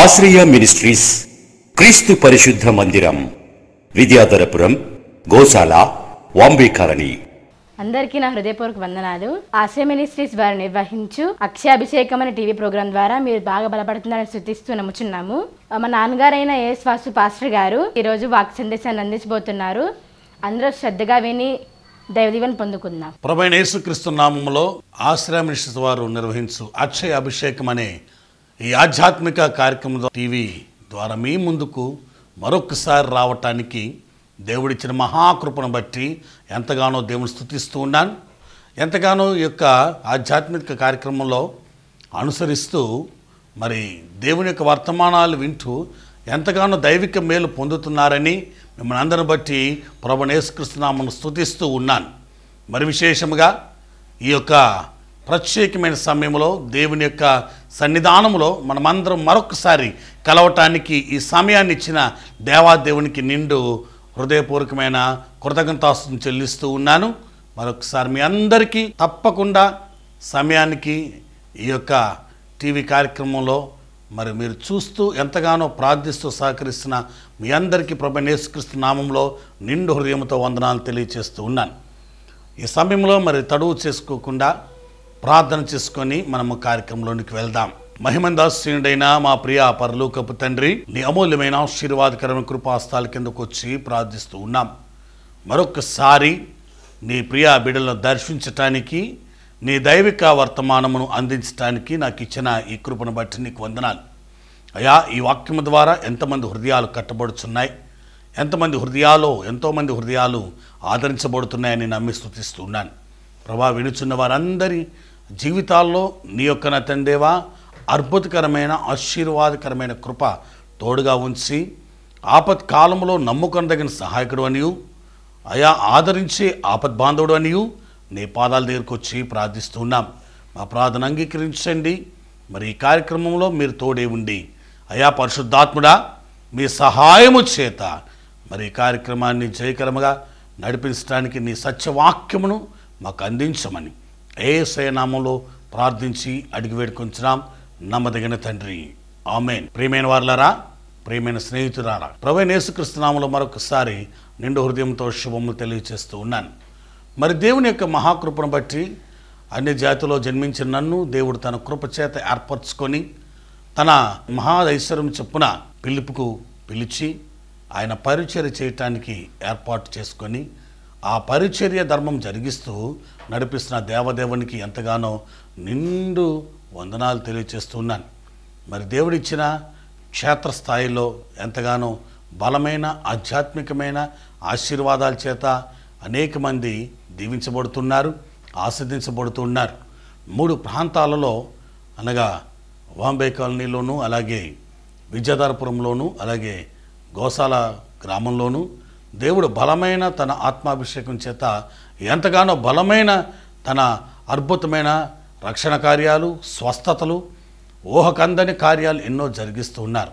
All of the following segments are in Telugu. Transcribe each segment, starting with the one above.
ఆశ్రయ మినిస్ట్రీస్ క్రీస్తు పరిశుద్ధ మందిరం విద్యాధరపురం గోశాల వాంబే కాలనీ అందరికీ నా హృదయపూర్వక వందనాలు ఆశయ మినిస్ట్రీస్ వారు నిర్వహించు అక్షయాభిషేకం అనే టీవీ ప్రోగ్రాం ద్వారా మీరు బాగా బలపడుతున్నారని శృతిస్తూ నమ్ముచున్నాము మా నాన్నగారైన ఏఎస్ వాసు పాస్టర్ గారు ఈరోజు వాక్ సందేశాన్ని అందించబోతున్నారు అందరూ శ్రద్ధగా విని దైవదీవెన పొందుకుందాం ప్రభైన యేసుక్రీస్తు నామములో ఆశ్రయమిష్ వారు నిర్వహించు అక్షయ అభిషేకం అనే ఈ ఆధ్యాత్మిక కార్యక్రమం టీవీ ద్వారా మీ ముందుకు మరొకసారి రావటానికి దేవుడిచ్చిన మహాకృపను బట్టి ఎంతగానో దేవుని స్థుతిస్తూ ఉన్నాను ఎంతగానో ఈ యొక్క ఆధ్యాత్మిక కార్యక్రమంలో అనుసరిస్తూ మరి దేవుని యొక్క వర్తమానాలు వింటూ ఎంతగానో దైవిక మేలు పొందుతున్నారని మిమ్మల్ని అందరిని బట్టి ప్రభు యేసుక్రీస్తునామను స్థుతిస్తూ ఉన్నాను మరి విశేషముగా ఈ యొక్క ప్రత్యేకమైన సమయంలో దేవుని యొక్క సన్నిధానములో మనమందరం మరొకసారి కలవటానికి ఈ సమయాన్ని ఇచ్చిన దేవాదేవునికి నిండు హృదయపూర్వకమైన కృతజ్ఞతాస్తుని చెల్లిస్తూ ఉన్నాను మరొకసారి మీ అందరికీ తప్పకుండా సమయానికి ఈ యొక్క టీవీ కార్యక్రమంలో మరి మీరు చూస్తూ ఎంతగానో ప్రార్థిస్తూ సహకరిస్తున్న మీ అందరికీ ప్రభు యేసుక్రీస్తు నామంలో నిండు హృదయంతో వందనాలు తెలియజేస్తూ ఉన్నాను ఈ సమయంలో మరి తడువు చేసుకోకుండా ప్రార్థన చేసుకొని మనము కార్యక్రమంలోనికి వెళ్దాం మహిమందాసీనుడైన మా ప్రియ పరలోకపు తండ్రి నీ అమూల్యమైన ఆశీర్వాదకరమైన కృపాస్తాల కిందకు వచ్చి ప్రార్థిస్తూ ఉన్నాం మరొకసారి నీ ప్రియ బిడ్డలను దర్శించటానికి నీ దైవిక వర్తమానమును అందించటానికి నాకు ఇచ్చిన ఈ కృపను బట్టి నీకు వందనాలు అయా ఈ వాక్యము ద్వారా ఎంతమంది హృదయాలు కట్టబడుచున్నాయి ఎంతమంది హృదయాలు ఎంతోమంది హృదయాలు ఆదరించబడుతున్నాయని నమ్మి స్థుతిస్తున్నాను ప్రభా వినుచున్న వారందరి జీవితాల్లో నీ యొక్క నా తండేవా అద్భుతకరమైన ఆశీర్వాదకరమైన కృప తోడుగా ఉంచి ఆపత్ కాలంలో నమ్ముకొనదగిన సహాయకుడు అనియు అయా ఆదరించే ఆపద్ బాంధవుడు అనియు నీ పాదాల దగ్గరికి వచ్చి ప్రార్థిస్తున్నాం మా ప్రార్థన అంగీకరించండి మరి ఈ కార్యక్రమంలో మీరు తోడే ఉండి అయా పరిశుద్ధాత్ముడా మీ సహాయము చేత మరి ఈ కార్యక్రమాన్ని జయకరముగా నడిపించడానికి నీ సత్యవాక్యమును మాకు అందించమని ఏ నామంలో ప్రార్థించి అడిగి వేడుకొంచున్నాం నమ్మదగిన తండ్రి ఆమెన్ ప్రియమైన వారులారా ప్రియమైన స్నేహితురారా ప్రవీణ యేసుక్రీస్తునామంలో మరొకసారి నిండు హృదయంతో శుభములు తెలియజేస్తూ ఉన్నాను మరి దేవుని యొక్క మహాకృపను బట్టి అన్ని జాతిలో జన్మించిన నన్ను దేవుడు తన కృప చేత ఏర్పరచుకొని తన మహాదైశ్వర్యం చొప్పున పిలుపుకు పిలిచి ఆయన పరిచర్య చేయటానికి ఏర్పాటు చేసుకొని ఆ పరిచర్య ధర్మం జరిగిస్తూ నడిపిస్తున్న దేవదేవునికి ఎంతగానో నిండు వందనాలు తెలియచేస్తున్నాను మరి దేవుడిచ్చిన క్షేత్రస్థాయిలో ఎంతగానో బలమైన ఆధ్యాత్మికమైన ఆశీర్వాదాల చేత అనేక మంది దీవించబడుతున్నారు ఆస్వాదించబడుతున్నారు మూడు ప్రాంతాలలో అనగా వాంబే కాలనీలోను అలాగే విద్యాధరపురంలోను అలాగే గోశాల గ్రామంలోను దేవుడు బలమైన తన ఆత్మాభిషేకం చేత ఎంతగానో బలమైన తన అద్భుతమైన రక్షణ కార్యాలు స్వస్థతలు ఊహకందని కార్యాలు ఎన్నో జరిగిస్తూ ఉన్నారు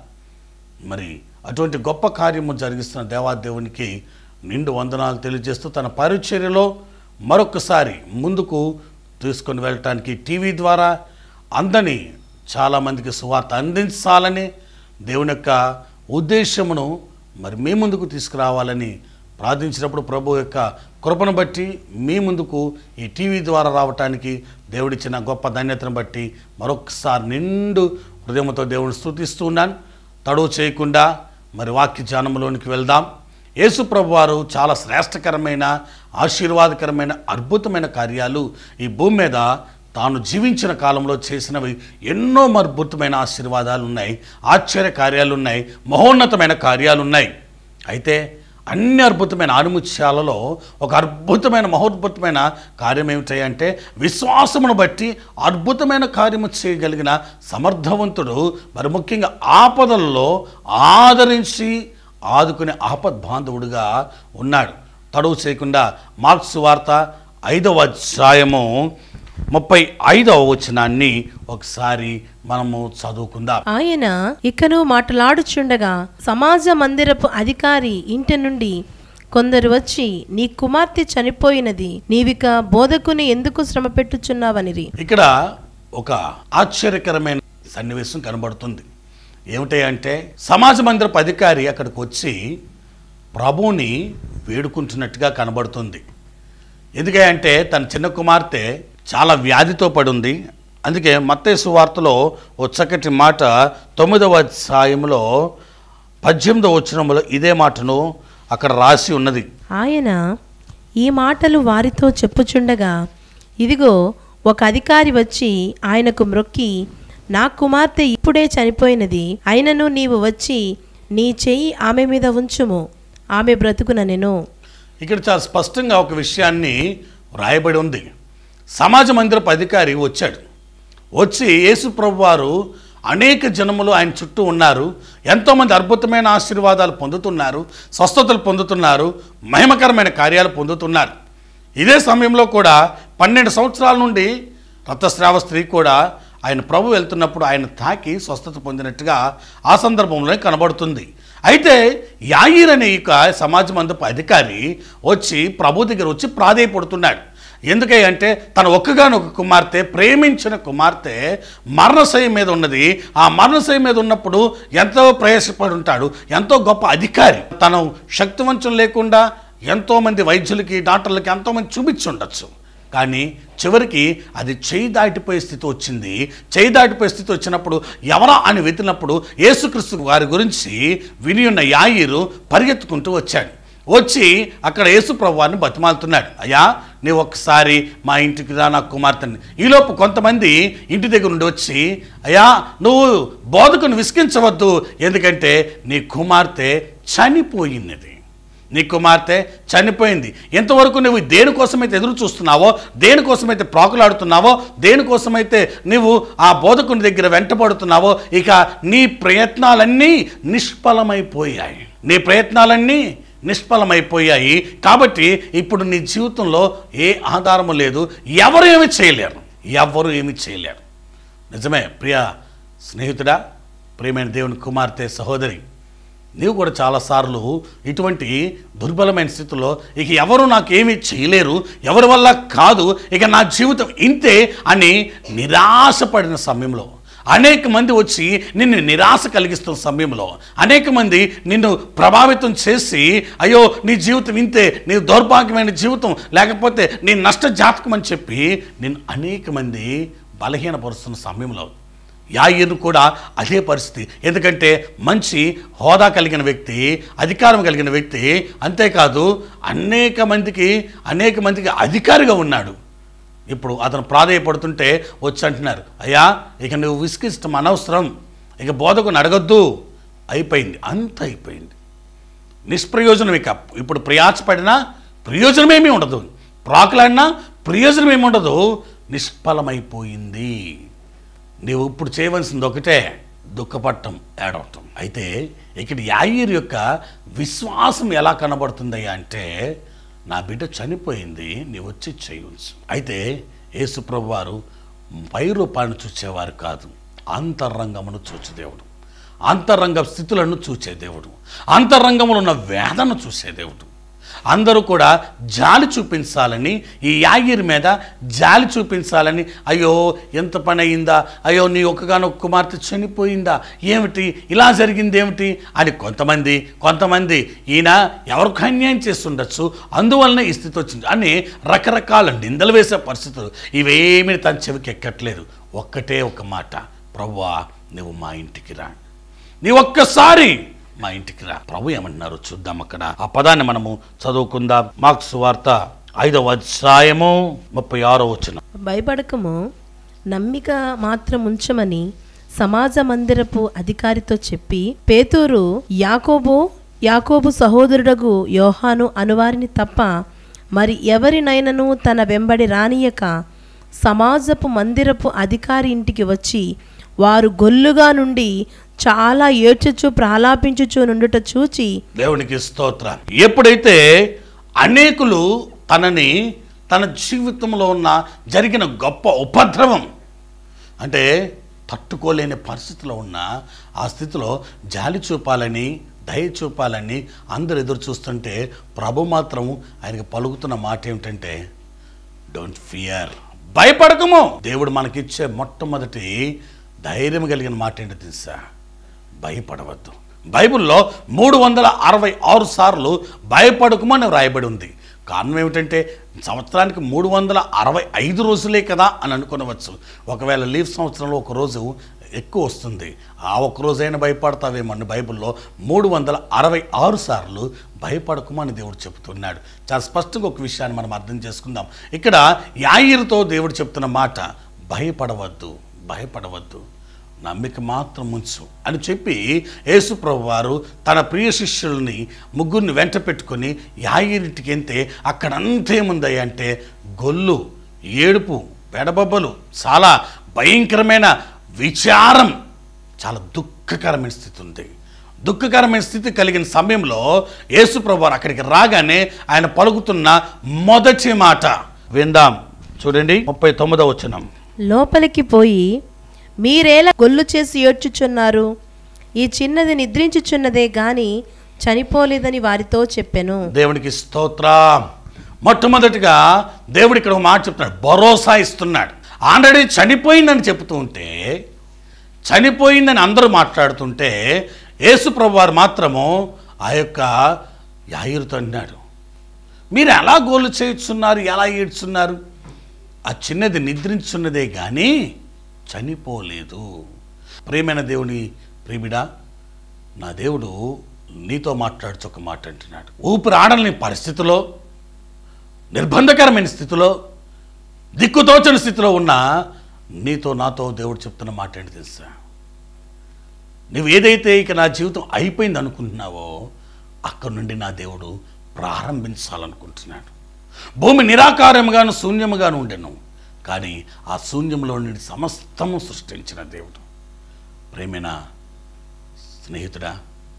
మరి అటువంటి గొప్ప కార్యము జరిగిస్తున్న దేవాదేవునికి నిండు వందనాలు తెలియజేస్తూ తన పరిచర్యలో మరొకసారి ముందుకు తీసుకొని వెళ్ళటానికి టీవీ ద్వారా అందని చాలామందికి సువార్త అందించాలని దేవుని యొక్క ఉద్దేశమును మరి మీ ముందుకు తీసుకురావాలని ప్రార్థించినప్పుడు ప్రభు యొక్క కృపను బట్టి మీ ముందుకు ఈ టీవీ ద్వారా రావటానికి దేవుడిచ్చిన గొప్ప ధన్యతను బట్టి మరొకసారి నిండు హృదయంతో దేవుని స్థుతిస్తూ ఉన్నాను తడువు చేయకుండా మరి వాక్య ధ్యానంలోనికి వెళ్దాం యేసు ప్రభు వారు చాలా శ్రేష్టకరమైన ఆశీర్వాదకరమైన అద్భుతమైన కార్యాలు ఈ భూమి మీద తాను జీవించిన కాలంలో చేసినవి ఎన్నో అద్భుతమైన ఆశీర్వాదాలు ఉన్నాయి ఆశ్చర్య కార్యాలు ఉన్నాయి మహోన్నతమైన కార్యాలు ఉన్నాయి అయితే అన్ని అద్భుతమైన ఆనుముత్యాలలో ఒక అద్భుతమైన మహోద్భుతమైన కార్యం ఏమిటంటే విశ్వాసమును బట్టి అద్భుతమైన కార్యము చేయగలిగిన సమర్థవంతుడు మరి ముఖ్యంగా ఆపదల్లో ఆదరించి ఆదుకునే ఆపద్ బాంధవుడుగా ఉన్నాడు తడువు చేయకుండా మార్క్స్ వార్త ఐదవ అధ్యాయము ముప్పై ఐదవ వచనాన్ని ఒకసారి మనము చదువుకుందాం ఆయన ఇకను మాట్లాడుచుండగా సమాజ మందిరపు అధికారి ఇంటి నుండి కొందరు వచ్చి నీ కుమార్తె చనిపోయినది నీవిక బోధకుని ఎందుకు శ్రమ పెట్టుచున్నావనిరి ఇక్కడ ఒక ఆశ్చర్యకరమైన సన్నివేశం కనబడుతుంది ఏమిటి అంటే సమాజ మందిరపు అధికారి అక్కడికి వచ్చి ప్రభువుని వేడుకుంటున్నట్టుగా కనబడుతుంది ఎందుకంటే తన చిన్న కుమార్తె చాలా వ్యాధితో పడి ఉంది అందుకే మత్తయి సువార్తలో ఓ చక్కటి మాట తొమ్మిదవ అధ్యాయంలో పద్దెనిమిదవ వచనంలో ఇదే మాటను అక్కడ రాసి ఉన్నది ఆయన ఈ మాటలు వారితో చెప్పుచుండగా ఇదిగో ఒక అధికారి వచ్చి ఆయనకు మ్రొక్కి నా కుమార్తె ఇప్పుడే చనిపోయినది అయినను నీవు వచ్చి నీ చెయ్యి ఆమె మీద ఉంచుము ఆమె బ్రతుకుననెను ఇక్కడ చాలా స్పష్టంగా ఒక విషయాన్ని రాయబడి ఉంది సమాజ మందిరపు అధికారి వచ్చాడు వచ్చి యేసు ప్రభు వారు అనేక జనములు ఆయన చుట్టూ ఉన్నారు ఎంతోమంది అద్భుతమైన ఆశీర్వాదాలు పొందుతున్నారు స్వస్థతలు పొందుతున్నారు మహిమకరమైన కార్యాలు పొందుతున్నారు ఇదే సమయంలో కూడా పన్నెండు సంవత్సరాల నుండి రక్తస్రావ స్త్రీ కూడా ఆయన ప్రభు వెళ్తున్నప్పుడు ఆయన తాకి స్వస్థత పొందినట్టుగా ఆ సందర్భంలో కనబడుతుంది అయితే యాయిర్ అనే ఇక సమాజ మందపు అధికారి వచ్చి ప్రభు దగ్గర వచ్చి ప్రాధేయపడుతున్నాడు ఎందుకంటే తన ఒక్కగానొక కుమార్తె ప్రేమించిన కుమార్తె మరణశయ మీద ఉన్నది ఆ మరణశయ మీద ఉన్నప్పుడు ఎంతో ప్రయాసపడి ఉంటాడు ఎంతో గొప్ప అధికారి తను శక్తివంచం లేకుండా ఎంతోమంది వైద్యులకి డాక్టర్లకి ఎంతోమంది చూపించి ఉండొచ్చు కానీ చివరికి అది చేయి దాటిపోయే స్థితి వచ్చింది చేయి దాటిపోయే స్థితి వచ్చినప్పుడు ఎవరా అని వెతినప్పుడు యేసుక్రీస్తు వారి గురించి విని ఉన్న యాయిరు పరిగెత్తుకుంటూ వచ్చాడు వచ్చి అక్కడ యేసు ప్రభువారిని బతిమాలుతున్నాడు అయ్యా నీవు ఒక్కసారి మా ఇంటికి రా నా కుమార్తెని ఈలోపు కొంతమంది ఇంటి దగ్గర నుండి వచ్చి అయ్యా నువ్వు బోధకుని విసిగించవద్దు ఎందుకంటే నీ కుమార్తె చనిపోయినది నీ కుమార్తె చనిపోయింది ఎంతవరకు నువ్వు దేనికోసమైతే ఎదురు చూస్తున్నావో దేనికోసమైతే ప్రాకులాడుతున్నావో దేనికోసమైతే నువ్వు ఆ బోధకుని దగ్గర వెంటబడుతున్నావో ఇక నీ ప్రయత్నాలన్నీ నిష్ఫలమైపోయాయి నీ ప్రయత్నాలన్నీ నిష్ఫలమైపోయాయి కాబట్టి ఇప్పుడు నీ జీవితంలో ఏ ఆధారము లేదు ఎవరు ఏమి చేయలేరు ఎవరు ఏమి చేయలేరు నిజమే ప్రియ స్నేహితుడా ప్రియమైన దేవుని కుమార్తె సహోదరి నీవు కూడా చాలాసార్లు ఇటువంటి దుర్బలమైన స్థితిలో ఇక ఎవరు నాకేమీ చేయలేరు ఎవరి వల్ల కాదు ఇక నా జీవితం ఇంతే అని నిరాశపడిన సమయంలో అనేక మంది వచ్చి నిన్ను నిరాశ కలిగిస్తున్న సమయంలో అనేక మంది నిన్ను ప్రభావితం చేసి అయ్యో నీ జీవితం ఇంతే నీ దౌర్భాగ్యమైన జీవితం లేకపోతే నీ నష్ట జాతకం అని చెప్పి నేను అనేక మంది బలహీనపరుస్తున్న సమయంలో యాయిర్ను కూడా అదే పరిస్థితి ఎందుకంటే మంచి హోదా కలిగిన వ్యక్తి అధికారం కలిగిన వ్యక్తి అంతేకాదు అనేక మందికి అనేక మందికి అధికారిగా ఉన్నాడు ఇప్పుడు అతను ప్రాధేయపడుతుంటే వచ్చి అంటున్నారు అయ్యా ఇక నువ్వు విసిగిష్టం అనవసరం ఇక బోధకుని అడగొద్దు అయిపోయింది అంత అయిపోయింది నిష్ప్రయోజనం ఇక ఇప్పుడు ప్రయాసపడినా ప్రయోజనమేమీ ఉండదు ప్రాకులాడినా ప్రయోజనం ఉండదు నిష్ఫలమైపోయింది నీవు ఇప్పుడు చేయవలసింది ఒకటే దుఃఖపడటం ఏడవటం అయితే ఇక్కడ యాయిర్ యొక్క విశ్వాసం ఎలా కనబడుతుందయ్యా అంటే నా బిడ్డ చనిపోయింది నీ వచ్చి చేయవచ్చు అయితే యేసుప్రభు వారు పై రూపాన్ని చూసేవారు కాదు అంతరంగమును చూచే దేవుడు అంతరంగ స్థితులను చూసే దేవుడు అంతరంగంలో ఉన్న వేదన చూసే దేవుడు అందరూ కూడా జాలి చూపించాలని ఈ యాగిరి మీద జాలి చూపించాలని అయ్యో ఎంత పని అయిందా అయ్యో నీ ఒక్కగానొక్క కుమార్తె చనిపోయిందా ఏమిటి ఇలా జరిగింది ఏమిటి అని కొంతమంది కొంతమంది ఈయన ఎవరికి అన్యాయం చేస్తుండొచ్చు అందువలన ఈ స్థితి వచ్చింది అని రకరకాల నిందలు వేసే పరిస్థితులు ఇవేమీ తన చెవికి ఎక్కట్లేదు ఒక్కటే ఒక మాట ప్రవ్వా నువ్వు మా ఇంటికి రా నీ ఒక్కసారి మా ఇంటికి రా ప్రభు ఏమంటున్నారు చూద్దాం అక్కడ ఆ పదాన్ని మనము చదువుకుందాం మార్క్స్ వార్త ఐదవ అధ్యాయము ముప్పై ఆరో వచ్చిన భయపడకము నమ్మిక మాత్రం ఉంచమని సమాజ మందిరపు అధికారితో చెప్పి పేతూరు యాకోబు యాకోబు సహోదరుడగు యోహాను అనువారిని తప్ప మరి ఎవరినైనను తన వెంబడి రానియక సమాజపు మందిరపు అధికారి ఇంటికి వచ్చి వారు గొల్లుగా నుండి చాలా ఏడ్చుచు ప్రలాపించుచు నుండుట చూచి దేవునికి స్తోత్రం ఎప్పుడైతే అనేకులు తనని తన జీవితంలో ఉన్న జరిగిన గొప్ప ఉపద్రవం అంటే తట్టుకోలేని పరిస్థితిలో ఉన్న ఆ స్థితిలో జాలి చూపాలని దయ చూపాలని అందరు ఎదురు చూస్తుంటే ప్రభు మాత్రం ఆయనకి పలుకుతున్న మాట ఏమిటంటే డోంట్ ఫియర్ భయపడకము దేవుడు మనకిచ్చే మొట్టమొదటి ధైర్యం కలిగిన మాట ఏంటో తెలుసా భయపడవద్దు బైబిల్లో మూడు వందల అరవై ఆరు సార్లు భయపడకమని వ్రాయబడి ఉంది కారణం ఏమిటంటే సంవత్సరానికి మూడు వందల అరవై ఐదు రోజులే కదా అని అనుకునవచ్చు ఒకవేళ లీవ్ సంవత్సరంలో ఒక రోజు ఎక్కువ వస్తుంది ఆ ఒక్క రోజైనా భయపడతావేమని బైబిల్లో మూడు వందల అరవై ఆరు సార్లు భయపడకమని దేవుడు చెప్తున్నాడు చాలా స్పష్టంగా ఒక విషయాన్ని మనం అర్థం చేసుకుందాం ఇక్కడ యాయిరుతో దేవుడు చెప్తున్న మాట భయపడవద్దు భయపడవద్దు నమ్మిక మాత్రం ఉంచు అని చెప్పి యేసుప్రభు వారు తన ప్రియ శిష్యుల్ని ముగ్గురిని వెంట పెట్టుకొని యాయిరింటికి వెళ్తే అక్కడ అంతా ఏముంది అంటే గొల్లు ఏడుపు పెడబొబ్బలు చాలా భయంకరమైన విచారం చాలా దుఃఖకరమైన స్థితి ఉంది దుఃఖకరమైన స్థితి కలిగిన సమయంలో యేసుప్రభు వారు అక్కడికి రాగానే ఆయన పలుకుతున్న మొదటి మాట విందాం చూడండి ముప్పై తొమ్మిదో వచనం లోపలికి పోయి మీరేలా గొల్లు చేసి ఏడ్చుచున్నారు ఈ చిన్నది నిద్రించుచున్నదే గాని చనిపోలేదని వారితో చెప్పెను దేవునికి స్తోత్రం మొట్టమొదటిగా దేవుడు ఇక్కడ ఒక మాట చెప్తున్నాడు భరోసా ఇస్తున్నాడు ఆల్రెడీ చనిపోయిందని చెప్తూ ఉంటే చనిపోయిందని అందరూ మాట్లాడుతుంటే యేసుప్రభు వారు మాత్రము ఆ యొక్క యాయురుతో అన్నాడు మీరు ఎలా గోలు చేయుచున్నారు ఎలా ఏడ్చున్నారు ఆ చిన్నది నిద్రించున్నదే కానీ చనిపోలేదు ప్రేమైన దేవుని ప్రేమిడా నా దేవుడు నీతో మాట్లాడుతూ ఒక మాట అంటున్నాడు ఊపిరి ఆడని పరిస్థితిలో నిర్బంధకరమైన స్థితిలో దిక్కుతోచని స్థితిలో ఉన్న నీతో నాతో దేవుడు చెప్తున్న మాట ఏంటి తెలుసా నువ్వు ఏదైతే ఇక నా జీవితం అయిపోయింది అనుకుంటున్నావో అక్కడి నుండి నా దేవుడు ప్రారంభించాలనుకుంటున్నాడు భూమి నిరాకారముగాను శూన్యముగాను ఉండెను కానీ ఆ శూన్యంలో నుండి సమస్తము సృష్టించిన దేవుడు ప్రేమైన స్నేహితుడా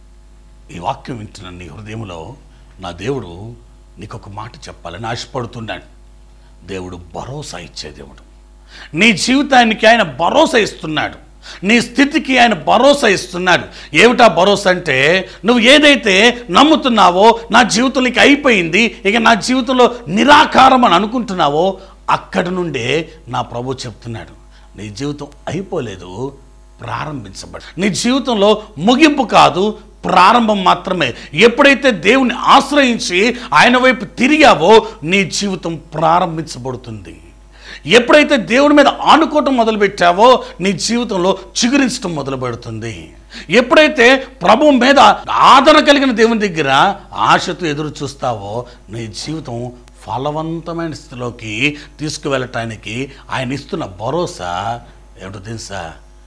ఈ వాక్యం వింటున్న నీ హృదయంలో నా దేవుడు నీకు ఒక మాట చెప్పాలని ఆశపడుతున్నాడు దేవుడు భరోసా ఇచ్చే దేవుడు నీ జీవితానికి ఆయన భరోసా ఇస్తున్నాడు నీ స్థితికి ఆయన భరోసా ఇస్తున్నాడు ఏమిటా భరోసా అంటే నువ్వు ఏదైతే నమ్ముతున్నావో నా జీవితంలో ఇక అయిపోయింది ఇక నా జీవితంలో నిరాకారం అని అనుకుంటున్నావో అక్కడి నుండే నా ప్రభు చెప్తున్నాడు నీ జీవితం అయిపోలేదు ప్రారంభించబడి నీ జీవితంలో ముగింపు కాదు ప్రారంభం మాత్రమే ఎప్పుడైతే దేవుని ఆశ్రయించి ఆయన వైపు తిరిగావో నీ జీవితం ప్రారంభించబడుతుంది ఎప్పుడైతే దేవుని మీద ఆనుకోవటం మొదలుపెట్టావో నీ జీవితంలో చిగురించడం మొదలు పెడుతుంది ఎప్పుడైతే ప్రభు మీద ఆదరణ కలిగిన దేవుని దగ్గర ఆశతో ఎదురు చూస్తావో నీ జీవితం ఫలవంతమైన స్థితిలోకి తీసుకువెళ్ళటానికి ఆయన ఇస్తున్న భరోసా ఏమిటో తెలుసా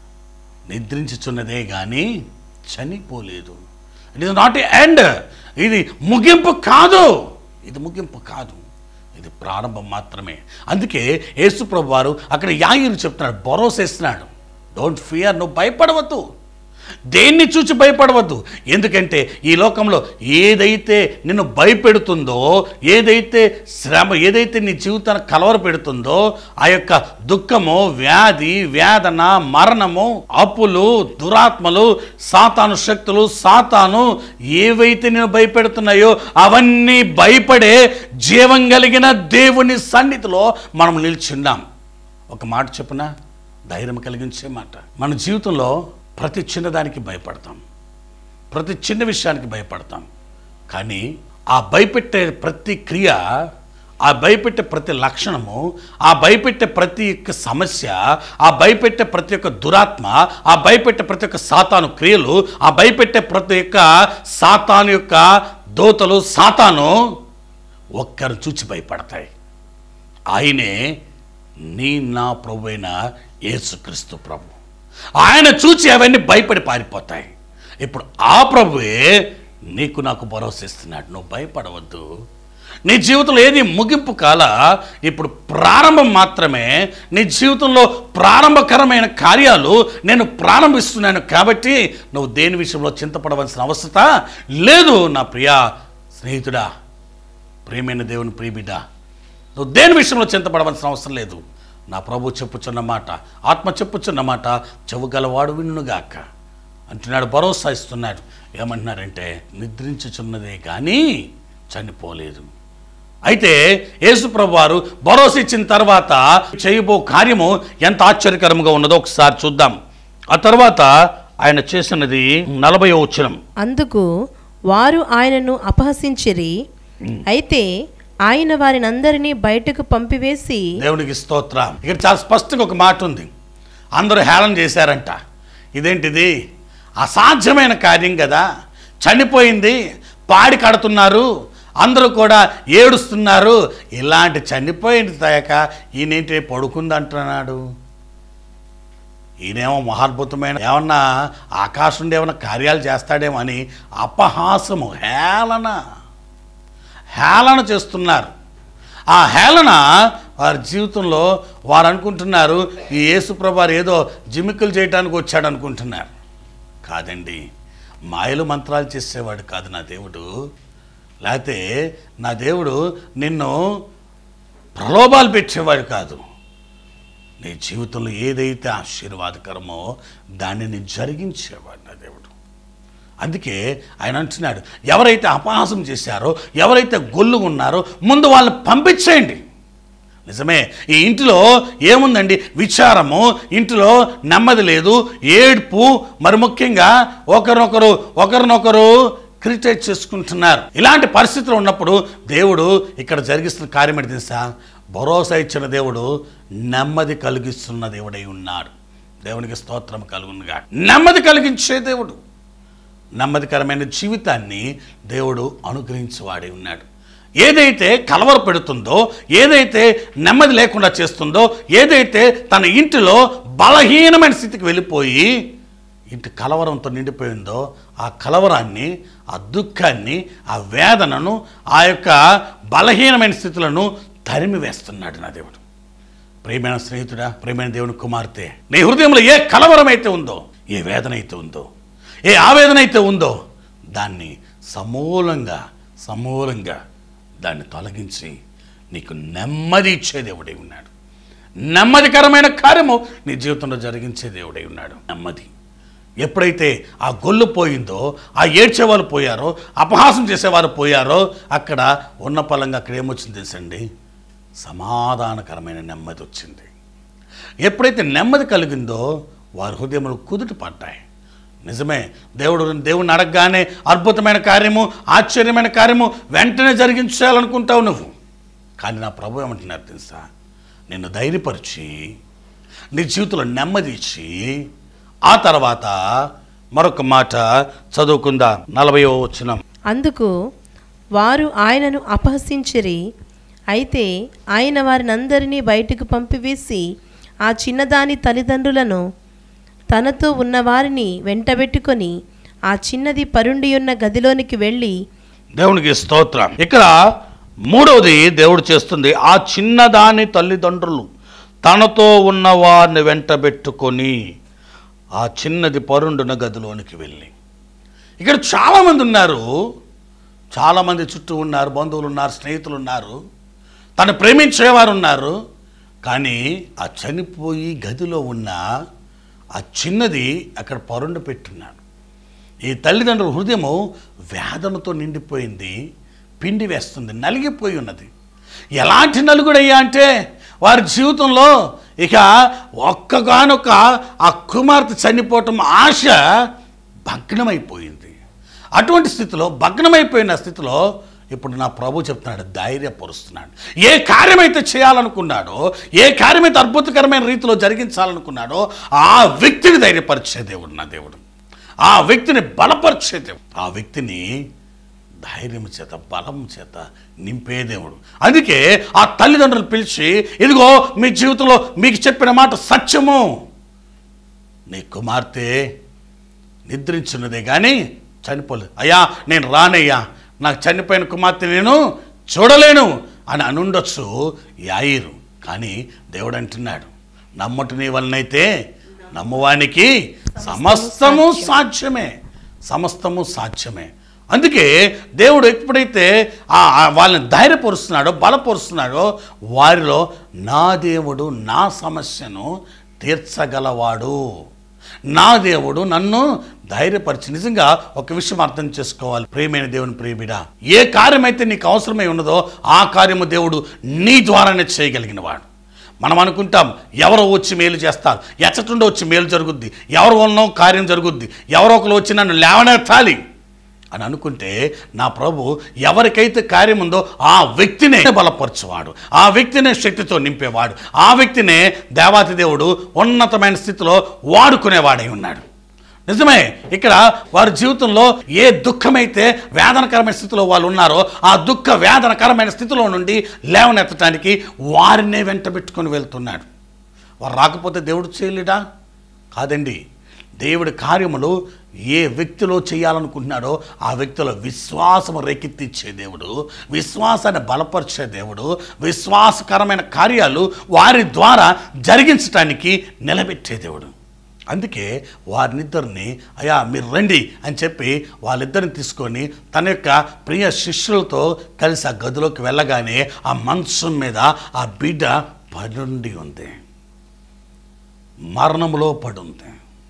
నిద్రించుచున్నదే కానీ చనిపోలేదు it is not a end ఇది ముగింపు కాదు ఇది ముగింపు కాదు ఇది ప్రారంభం మాత్రమే అందుకే యేసుప్రభు వారు అక్కడ యాయిరు చెప్తున్నాడు భరోసా ఇస్తున్నాడు డోంట్ ఫియర్ నువ్వు భయపడవద్దు దేన్ని చూచి భయపడవద్దు ఎందుకంటే ఈ లోకంలో ఏదైతే నిన్ను భయపెడుతుందో ఏదైతే శ్రమ ఏదైతే నీ జీవితాన్ని కలవర పెడుతుందో ఆ యొక్క దుఃఖము వ్యాధి వేదన మరణము అప్పులు దురాత్మలు సాతాను శక్తులు సాతాను ఏవైతే నేను భయపెడుతున్నాయో అవన్నీ భయపడే జీవం కలిగిన దేవుని సన్నిధిలో మనం నిల్చున్నాం ఒక మాట చెప్పున ధైర్యం కలిగించే మాట మన జీవితంలో ప్రతి చిన్నదానికి భయపడతాం ప్రతి చిన్న విషయానికి భయపడతాం కానీ ఆ భయపెట్టే ప్రతి క్రియ ఆ భయపెట్టే ప్రతి లక్షణము ఆ భయపెట్టే ప్రతి ఒక్క సమస్య ఆ భయపెట్టే ప్రతి ఒక్క దురాత్మ ఆ భయపెట్టే ప్రతి ఒక్క సాతాను క్రియలు ఆ భయపెట్టే ప్రతి ఒక్క సాతాను యొక్క దోతలు సాతాను ఒక్కరు చూచి భయపడతాయి ఆయనే నీ నా ప్రభు అయిన యేసుక్రీస్తు ప్రభు ఆయన చూచి అవన్నీ భయపడి పారిపోతాయి ఇప్పుడు ఆ ప్రభువే నీకు నాకు భరోసా ఇస్తున్నాడు నువ్వు భయపడవద్దు నీ జీవితంలో ఏది ముగింపు కాల ఇప్పుడు ప్రారంభం మాత్రమే నీ జీవితంలో ప్రారంభకరమైన కార్యాలు నేను ప్రారంభిస్తున్నాను కాబట్టి నువ్వు దేని విషయంలో చింతపడవలసిన అవసరత లేదు నా ప్రియా స్నేహితుడా ప్రేమైన దేవుని ప్రియబిడ్డ నువ్వు దేని విషయంలో చింతపడవలసిన అవసరం లేదు నా ప్రభు చెప్పుచున్న మాట ఆత్మ చెప్పుచున్న మాట చెవుగలవాడు వినుగాక అంటున్నాడు భరోసా ఇస్తున్నాడు ఏమంటున్నారంటే నిద్రించుచున్నదే కానీ చనిపోలేదు అయితే యేసుప్రభు వారు భరోసా ఇచ్చిన తర్వాత చేయబో కార్యము ఎంత ఆశ్చర్యకరంగా ఉన్నదో ఒకసారి చూద్దాం ఆ తర్వాత ఆయన చేసినది నలభై వచ్చినం అందుకు వారు ఆయనను అపహసించిరి అయితే ఆయన వారినందరినీ బయటకు పంపివేసి దేవునికి స్తోత్రం ఇక్కడ చాలా స్పష్టంగా ఒక మాట ఉంది అందరూ హేళన చేశారంట ఇదేంటిది అసాధ్యమైన కార్యం కదా చనిపోయింది పాడి కడుతున్నారు అందరూ కూడా ఏడుస్తున్నారు ఇలాంటి చనిపోయింది తయక ఈయనేంటి పడుకుందంటున్నాడు ఈయనేమో మహాద్భుతమైన ఏమన్నా ఆకాశం నుండి ఏమన్నా కార్యాలు చేస్తాడేమో అని అపహాసము హేళన హేళన చేస్తున్నారు ఆ హేళన వారి జీవితంలో వారు అనుకుంటున్నారు ఈ యేసుప్రభారు ఏదో జిమిక్కులు చేయడానికి వచ్చాడు అనుకుంటున్నారు కాదండి మాయలు మంత్రాలు చేసేవాడు కాదు నా దేవుడు లేకపోతే నా దేవుడు నిన్ను ప్రలోభాలు పెట్టేవాడు కాదు నీ జీవితంలో ఏదైతే ఆశీర్వాదకరమో దానిని జరిగించేవాడు నా దేవుడు అందుకే ఆయన అంటున్నాడు ఎవరైతే అపహాసం చేశారో ఎవరైతే గొల్లు ఉన్నారో ముందు వాళ్ళని పంపించేయండి నిజమే ఈ ఇంటిలో ఏముందండి విచారము ఇంటిలో నెమ్మది లేదు ఏడ్పు మరి ముఖ్యంగా ఒకరినొకరు ఒకరినొకరు క్రిటిసైజ్ చేసుకుంటున్నారు ఇలాంటి పరిస్థితులు ఉన్నప్పుడు దేవుడు ఇక్కడ జరిగిస్తున్న కార్యం ఏంటి తెలుసా భరోసా ఇచ్చిన దేవుడు నెమ్మది కలిగిస్తున్న దేవుడై ఉన్నాడు దేవునికి స్తోత్రం కలుగునుగా నెమ్మది కలిగించే దేవుడు నెమ్మదికరమైన జీవితాన్ని దేవుడు అనుగ్రహించేవాడే ఉన్నాడు ఏదైతే కలవర పెడుతుందో ఏదైతే నెమ్మది లేకుండా చేస్తుందో ఏదైతే తన ఇంటిలో బలహీనమైన స్థితికి వెళ్ళిపోయి ఇంటి కలవరంతో నిండిపోయిందో ఆ కలవరాన్ని ఆ దుఃఖాన్ని ఆ వేదనను ఆ యొక్క బలహీనమైన స్థితులను తరిమి వేస్తున్నాడు నా దేవుడు ప్రియమైన స్నేహితుడా ప్రియమైన దేవుని కుమార్తె నీ హృదయంలో ఏ కలవరం అయితే ఉందో ఏ వేదన అయితే ఉందో ఏ ఆవేదన అయితే ఉందో దాన్ని సమూలంగా సమూలంగా దాన్ని తొలగించి నీకు నెమ్మది ఇచ్చే దేవుడై ఉన్నాడు నెమ్మదికరమైన కార్యము నీ జీవితంలో జరిగించే దేవుడై ఉన్నాడు నెమ్మది ఎప్పుడైతే ఆ గొల్లు పోయిందో ఆ ఏడ్చేవారు పోయారో అపహాసం చేసేవారు పోయారో అక్కడ ఉన్న పలంగా అక్కడ ఏమొచ్చింది తెలుసండి సమాధానకరమైన నెమ్మది వచ్చింది ఎప్పుడైతే నెమ్మది కలిగిందో వారి హృదయములు కుదుట పడ్డాయి నిజమే దేవుడు దేవుడిని అడగగానే అద్భుతమైన కార్యము ఆశ్చర్యమైన కార్యము వెంటనే జరిగించాలనుకుంటావు నువ్వు కానీ నా ప్రభు ఏమంటున్నారు తెలుసా నిన్ను ధైర్యపరిచి నీ జీవితంలో నెమ్మది ఇచ్చి ఆ తర్వాత మరొక మాట చదువుకుందా నలభయో వచ్చిన అందుకు వారు ఆయనను అపహసించిరి అయితే ఆయన వారినందరినీ బయటకు పంపివేసి ఆ చిన్నదాని తల్లిదండ్రులను తనతో ఉన్నవారిని వెంటబెట్టుకొని ఆ చిన్నది పరుండియున్న గదిలోనికి వెళ్ళి దేవునికి స్తోత్రం ఇక్కడ మూడవది దేవుడు చేస్తుంది ఆ చిన్నదాని తల్లిదండ్రులు తనతో ఉన్న వారిని వెంటబెట్టుకొని ఆ చిన్నది పరుండున గదిలోనికి వెళ్ళి ఇక్కడ చాలామంది ఉన్నారు చాలామంది చుట్టూ ఉన్నారు బంధువులు ఉన్నారు స్నేహితులు ఉన్నారు తను ప్రేమించేవారు ఉన్నారు కానీ ఆ చనిపోయి గదిలో ఉన్న ఆ చిన్నది అక్కడ పరుండ పెట్టున్నాడు ఈ తల్లిదండ్రుల హృదయము వేదనతో నిండిపోయింది పిండి వేస్తుంది నలిగిపోయి ఉన్నది ఎలాంటి నలుగుడయ్యా అంటే వారి జీవితంలో ఇక ఒక్కగానొక్క ఆ కుమార్తె చనిపోవటం ఆశ భగ్నమైపోయింది అటువంటి స్థితిలో భగ్నమైపోయిన స్థితిలో ఇప్పుడు నా ప్రభు చెప్తున్నాడు ధైర్యపరుస్తున్నాడు ఏ కార్యమైతే చేయాలనుకున్నాడో ఏ కార్యమైతే అద్భుతకరమైన రీతిలో జరిగించాలనుకున్నాడో ఆ వ్యక్తిని ధైర్యపరిచే దేవుడు నా దేవుడు ఆ వ్యక్తిని బలపరిచే దేవుడు ఆ వ్యక్తిని ధైర్యం చేత బలం చేత నింపే దేవుడు అందుకే ఆ తల్లిదండ్రులు పిలిచి ఇదిగో మీ జీవితంలో మీకు చెప్పిన మాట సత్యము నీ కుమార్తె నిద్రించున్నదే కానీ చనిపోలేదు అయ్యా నేను రానయ్యా నాకు చనిపోయిన కుమార్తె నేను చూడలేను అని అనుండొచ్చు యాయిరు కానీ దేవుడు అంటున్నాడు నమ్మటి నీ వలనైతే నమ్మువానికి సమస్తము సాధ్యమే సమస్తము సాధ్యమే అందుకే దేవుడు ఎప్పుడైతే ఆ ఆ వాళ్ళని ధైర్యపరుస్తున్నాడో బలపరుస్తున్నాడో వారిలో నా దేవుడు నా సమస్యను తీర్చగలవాడు నా దేవుడు నన్ను ధైర్యపరిచి నిజంగా ఒక విషయం అర్థం చేసుకోవాలి ప్రేమైన దేవుని ప్రియబిడ ఏ కార్యమైతే నీకు అవసరమై ఉన్నదో ఆ కార్యము దేవుడు నీ ద్వారానే చేయగలిగిన వాడు మనం అనుకుంటాం ఎవరో వచ్చి మేలు చేస్తారు ఎచ్చటుండో వచ్చి మేలు జరుగుద్ది ఎవరి వలనో కార్యం జరుగుద్ది ఎవరో ఒకరు వచ్చి నన్ను లేవనెత్తాలి అని అనుకుంటే నా ప్రభు ఎవరికైతే కార్యం ఉందో ఆ వ్యక్తినే బలపరచువాడు ఆ వ్యక్తినే శక్తితో నింపేవాడు ఆ వ్యక్తినే దేవాతి దేవుడు ఉన్నతమైన స్థితిలో వాడుకునేవాడై ఉన్నాడు నిజమే ఇక్కడ వారి జీవితంలో ఏ దుఃఖమైతే వేదనకరమైన స్థితిలో వాళ్ళు ఉన్నారో ఆ దుఃఖ వేదనకరమైన స్థితిలో నుండి లేవనెత్తడానికి వారినే వెంట పెట్టుకొని వెళ్తున్నాడు వారు రాకపోతే దేవుడు చేయలేడా కాదండి దేవుడి కార్యములు ఏ వ్యక్తిలో చేయాలనుకుంటున్నాడో ఆ వ్యక్తిలో విశ్వాసము రేకెత్తిచ్చే దేవుడు విశ్వాసాన్ని బలపరిచే దేవుడు విశ్వాసకరమైన కార్యాలు వారి ద్వారా జరిగించటానికి నిలబెట్టే దేవుడు అందుకే వారినిద్దరిని అయ్యా మీరు రండి అని చెప్పి వాళ్ళిద్దరిని తీసుకొని తన యొక్క ప్రియ శిష్యులతో కలిసి ఆ గదిలోకి వెళ్ళగానే ఆ మంచం మీద ఆ బిడ్డ పడుండి ఉంది మరణములో పడుంది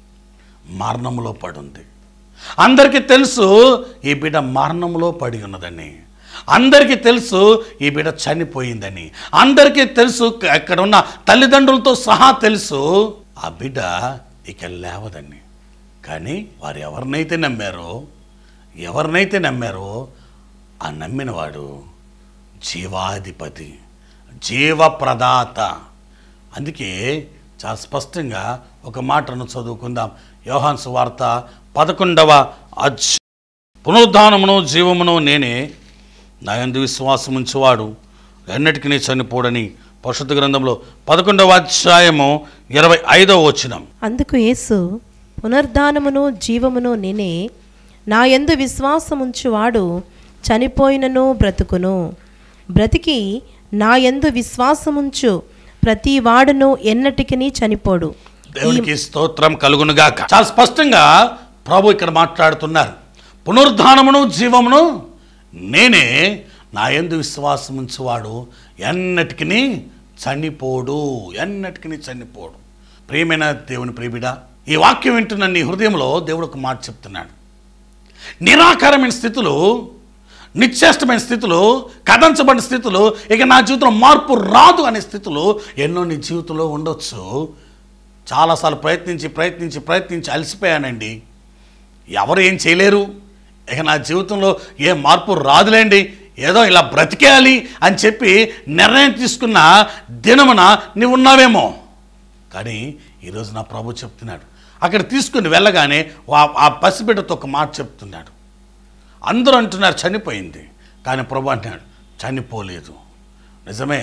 మరణములో పడుంది అందరికీ తెలుసు ఈ బిడ్డ మరణంలో పడి ఉన్నదని అందరికీ తెలుసు ఈ బిడ్డ చనిపోయిందని అందరికీ తెలుసు అక్కడ ఉన్న తల్లిదండ్రులతో సహా తెలుసు ఆ బిడ్డ ఇక లేవదని కానీ వారు ఎవరినైతే నమ్మారో ఎవరినైతే నమ్మారో ఆ నమ్మినవాడు జీవాధిపతి జీవప్రదాత అందుకే చాలా స్పష్టంగా ఒక మాటను చదువుకుందాం యోహాన్ సువార్త పదకొండవ అధ్య పునరుద్ధానమును జీవమును నేనే నా యందు విశ్వాసం ఉంచువాడు ఎన్నటికీ చనిపోడని పరిశుద్ధ గ్రంథంలో పదకొండవ అధ్యాయము ఇరవై ఐదవ వచనం అందుకు యేసు పునర్ధానమును జీవమును నేనే నా యందు విశ్వాసముంచువాడు చనిపోయినను బ్రతుకును బ్రతికి నా యందు విశ్వాసముంచు ప్రతి వాడును ఎన్నటికి చనిపోడు దేవునికి స్తోత్రం కలుగునుగాక చాలా స్పష్టంగా ప్రభు ఇక్కడ మాట్లాడుతున్నారు పునరుద్ధానమును జీవమును నేనే నా యందు విశ్వాసం ఉంచువాడు ఎన్నటికి చనిపోడు ఎన్నటికి చనిపోడు ప్రియమైన దేవుని ప్రియబిడ ఈ వాక్యం వింటున్న నీ హృదయంలో దేవుడు ఒక మాట చెప్తున్నాడు నిరాకారమైన స్థితులు నిశ్చేష్టమైన స్థితులు కథించబడిన స్థితులు ఇక నా జీవితంలో మార్పు రాదు అనే స్థితులు ఎన్నో నీ జీవితంలో ఉండొచ్చు చాలాసార్లు ప్రయత్నించి ప్రయత్నించి ప్రయత్నించి అలసిపోయానండి ఎవరు ఏం చేయలేరు ఇక నా జీవితంలో ఏ మార్పు రాదులేండి ఏదో ఇలా బ్రతికేయాలి అని చెప్పి నిర్ణయం తీసుకున్న దినమున నీవు ఉన్నావేమో కానీ ఈరోజు నా ప్రభు చెప్తున్నాడు అక్కడ తీసుకుని వెళ్ళగానే ఆ- ఆ పసిబిడ్డతో ఒక మాట చెప్తున్నాడు అందరూ అంటున్నారు చనిపోయింది కానీ ప్రభు అంటున్నాడు చనిపోలేదు నిజమే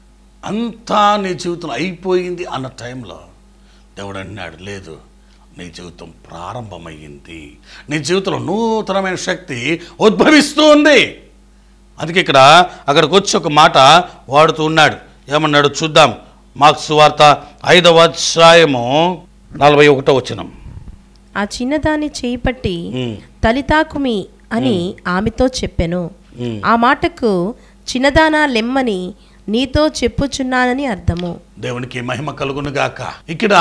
అంతా నీ జీవితం అయిపోయింది అన్న టైంలో దేవుడు అంటున్నాడు లేదు నీ జీవితం ప్రారంభమయ్యింది నీ జీవితంలో నూతనమైన శక్తి ఉద్భవిస్తూ ఉంది అందుకే ఇక్కడ అక్కడికి వచ్చి ఒక మాట వాడుతూ ఉన్నాడు ఏమన్నాడు చూద్దాం మార్క్స్ వార్త ఐదవ అధ్యాయము నలభై ఒకటో వచనం ఆ చిన్నదాన్ని చేయి పట్టి ఉమ్, తలితాకుమి అని ఆమెతో చెప్పెను ఉమ్. ఆ మాటకు చిన్నదానా లెమ్మని నీతో చెప్పుచున్నానని అర్థము దేవునికి మహిమ కలుగును గాక ఇక్కడ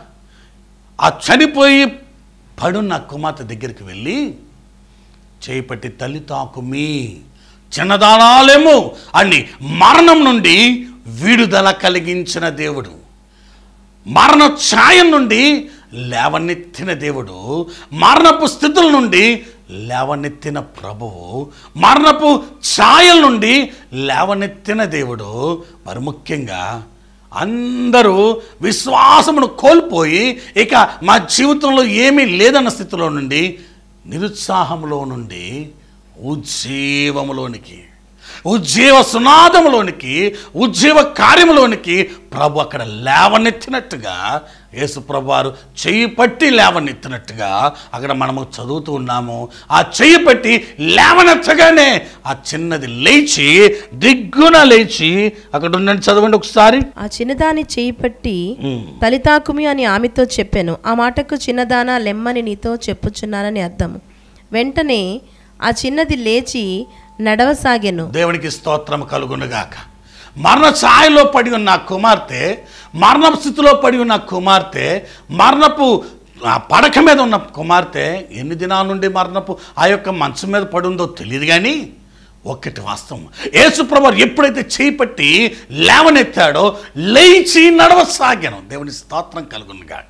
ఆ చనిపోయి పడున్న కుమార్తె దగ్గరికి వెళ్ళి చేపట్టి తల్లి తాకుమి చిన్నదానాలేమో అని మరణం నుండి విడుదల కలిగించిన దేవుడు మరణ ఛాయం నుండి లేవనెత్తిన దేవుడు మరణపు స్థితుల నుండి లేవనెత్తిన ప్రభువు మరణపు ఛాయల నుండి లేవనెత్తిన దేవుడు మరి ముఖ్యంగా అందరూ విశ్వాసమును కోల్పోయి ఇక మా జీవితంలో ఏమీ లేదన్న స్థితిలో నుండి నిరుత్సాహంలో నుండి ఉజ్జీవములోనికి ఉజ్జీవ సునాదములోనికి ఉజ్జీవ కార్యములోనికి ప్రభు అక్కడ లేవనెత్తినట్టుగా యేసు ప్రభు వారు చెయ్యి పట్టి లేవనెత్తినట్టుగా అక్కడ మనము చదువుతూ ఉన్నాము ఆ చెయ్యి పట్టి లేవనెత్తగానే ఆ చిన్నది లేచి దిగ్గున లేచి అక్కడ ఉండండి చదవండి ఒకసారి ఆ చిన్నదాన్ని చేయి పట్టి ఉమ్. తలితాకుమి అని ఆమెతో చెప్పాను ఆ మాటకు చిన్నదానా లెమ్మని నీతో చెప్పుచున్నానని అర్థము వెంటనే ఆ చిన్నది లేచి నడవసాగెను దేవునికి స్తోత్రం కలుగునుగాక మరణ ఛాయలో పడి ఉన్న ఆ కుమార్తె మరణ స్థితిలో పడి ఉన్న కుమార్తె మరణపు ఆ పడక మీద ఉన్న కుమార్తె ఎన్ని దినాల నుండి మరణపు ఆ యొక్క మంచం మీద పడి ఉందో తెలియదు కానీ ఒక్కటి వాస్తవం యేసుప్రభు ఎప్పుడైతే చేయి పట్టి లేవనెత్తాడో లేచి నడవసాగాను దేవుని స్తోత్రం కలుగును గాక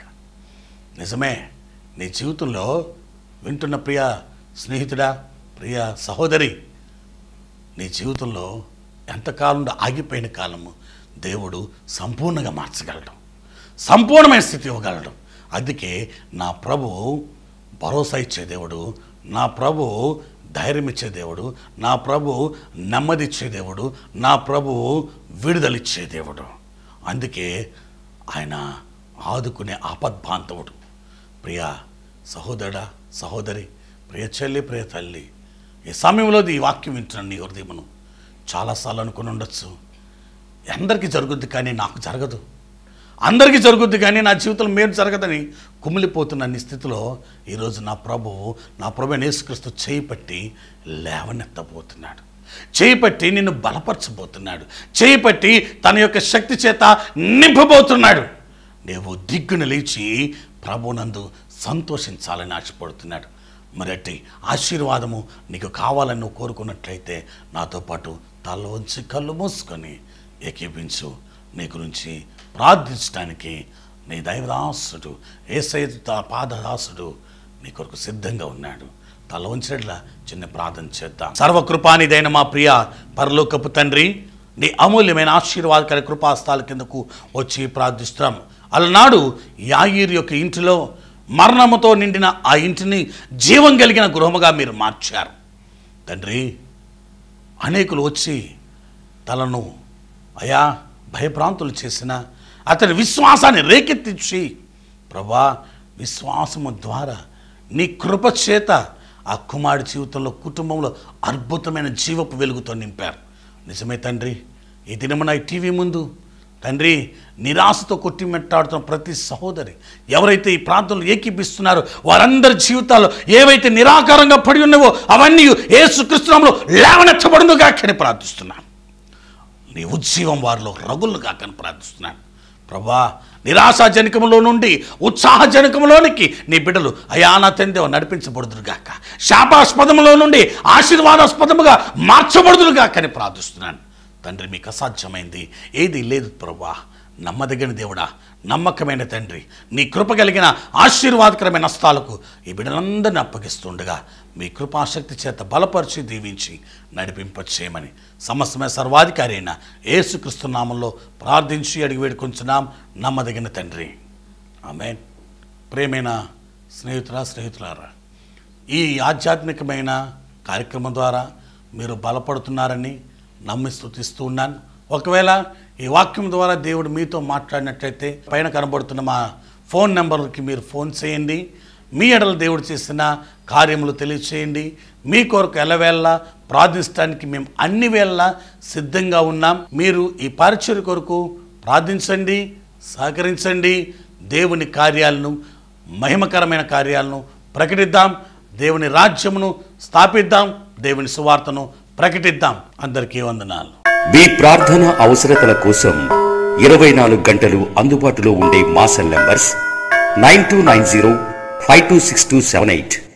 నిజమే నీ జీవితంలో వింటున్న ప్రియ స్నేహితుడా ప్రియ సహోదరి నీ జీవితంలో ఎంతకాలం ఆగిపోయిన కాలము దేవుడు సంపూర్ణంగా మార్చగలడు సంపూర్ణమైన స్థితి ఇవ్వగలడు అందుకే నా ప్రభు భరోసా ఇచ్చే దేవుడు నా ప్రభు ధైర్యం ఇచ్చే దేవుడు నా ప్రభు నెమ్మది ఇచ్చే దేవుడు నా ప్రభు విడుదలిచ్చే దేవుడు అందుకే ఆయన ఆదుకునే ఆపద్బాంధవుడు ప్రియ సహోదరుడా సహోదరి ప్రియ చెల్లి ప్రియ తల్లి ఈ సమయంలో ఈ వాక్యం వింటున్నాను నీ హృదయమును చాలాసార్లు అనుకుని ఉండొచ్చు అందరికీ జరుగుద్ది కానీ నాకు జరగదు అందరికీ జరుగుద్ది కానీ నా జీవితంలో మేలు జరగదని కుమిలిపోతున్న నీ స్థితిలో ఈరోజు నా ప్రభువు నా ప్రభు యేసుక్రీస్తు చేయి పట్టి లేవనెత్తబోతున్నాడు చేయి పట్టి నిన్ను బలపరచబోతున్నాడు చేయి పట్టి తన యొక్క శక్తి చేత నింపబోతున్నాడు నీవు దిగ్గున లేచి ప్రభునందు సంతోషించాలని ఆశపడుతున్నాడు మరటి ఆశీర్వాదము నీకు కావాలని నువ్వు కోరుకున్నట్లయితే నాతో పాటు తల వంచి కళ్ళు మూసుకొని ఏకీపించు నీ గురించి ప్రార్థించడానికి నీ దైవదాసుడు ఏసై పాదదాసుడు నీ కొరకు సిద్ధంగా ఉన్నాడు తల ఉంచినట్లా చిన్న ప్రార్థన చేద్దాం సర్వకృపానిదైన మా ప్రియ పరలోకపు తండ్రి నీ అమూల్యమైన ఆశీర్వాదకర కృపాస్తాల కిందకు వచ్చి ప్రార్థిస్తున్నాం అలనాడు యాయిర్ యొక్క ఇంటిలో మరణముతో నిండిన ఆ ఇంటిని జీవం కలిగిన గృహముగా మీరు మార్చారు తండ్రి అనేకులు వచ్చి తలను అయా భయభ్రాంతులు చేసిన అతని విశ్వాసాన్ని రేకెత్తించి ప్రభా విశ్వాసము ద్వారా నీ కృప చేత ఆ కుమారుడి జీవితంలో కుటుంబంలో అద్భుతమైన జీవపు వెలుగుతో నింపారు నిజమే తండ్రి ఈ దినమున ఈ టీవీ ముందు తండ్రి నిరాశతో కొట్టిమెట్టాడుతున్న ప్రతి సహోదరి ఎవరైతే ఈ ప్రాంతంలో ఏకీపిస్తున్నారో వారందరి జీవితాల్లో ఏవైతే నిరాకారంగా పడి ఉన్నావో అవన్నీ ఏసుకృష్ణంలో లేవనెత్తబడును కాకని ప్రార్థిస్తున్నాను నీ ఉజ్జీవం వారిలో రగులు కాకని ప్రార్థిస్తున్నాను ప్రభా నిరాశాజనకములో నుండి ఉత్సాహజనకములోనికి నీ బిడ్డలు అయానా తందేవ నడిపించబడుదురుగాక శాపాస్పదములో నుండి ఆశీర్వాదాస్పదముగా మార్చబడుదురుగాక అని ప్రార్థిస్తున్నాను తండ్రి మీకు అసాధ్యమైంది ఏది లేదు ప్రభా నమ్మదగిన దేవుడా నమ్మకమైన తండ్రి నీ కృప కలిగిన ఆశీర్వాదకరమైన నష్టాలకు ఈ బిడ్డలందరిని అప్పగిస్తుండగా మీ కృపాశక్తి చేత బలపరిచి దీవించి నడిపింపచేయమని సమస్తమైన సర్వాధికారి అయిన యేసుక్రీస్తు నామంలో ప్రార్థించి అడిగి వేడుకొంచున్నాం నమ్మదగిన తండ్రి ఆమె ప్రేమైన స్నేహితురా స్నేహితులారా ఈ ఆధ్యాత్మికమైన కార్యక్రమం ద్వారా మీరు బలపడుతున్నారని నమ్మి స్థుతిస్తూ ఉన్నాను ఒకవేళ ఈ వాక్యం ద్వారా దేవుడు మీతో మాట్లాడినట్లయితే పైన కనబడుతున్న మా ఫోన్ నెంబర్కి మీరు ఫోన్ చేయండి మీ ఎడల దేవుడు చేసిన కార్యములు తెలియచేయండి మీ కొరకు ఎలవేళ్ళ ప్రార్థించడానికి మేము అన్ని వేళ సిద్ధంగా ఉన్నాం మీరు ఈ పరిచయ కొరకు ప్రార్థించండి సహకరించండి దేవుని కార్యాలను మహిమకరమైన కార్యాలను ప్రకటిద్దాం దేవుని రాజ్యమును స్థాపిద్దాం దేవుని సువార్తను ప్రకటిద్దాం అందరికీ వందనాలు మీ ప్రార్థన అవసరతల కోసం ఇరవై నాలుగు గంటలు అందుబాటులో ఉండే మా cell numbers nine two nine zero five two six two seven eight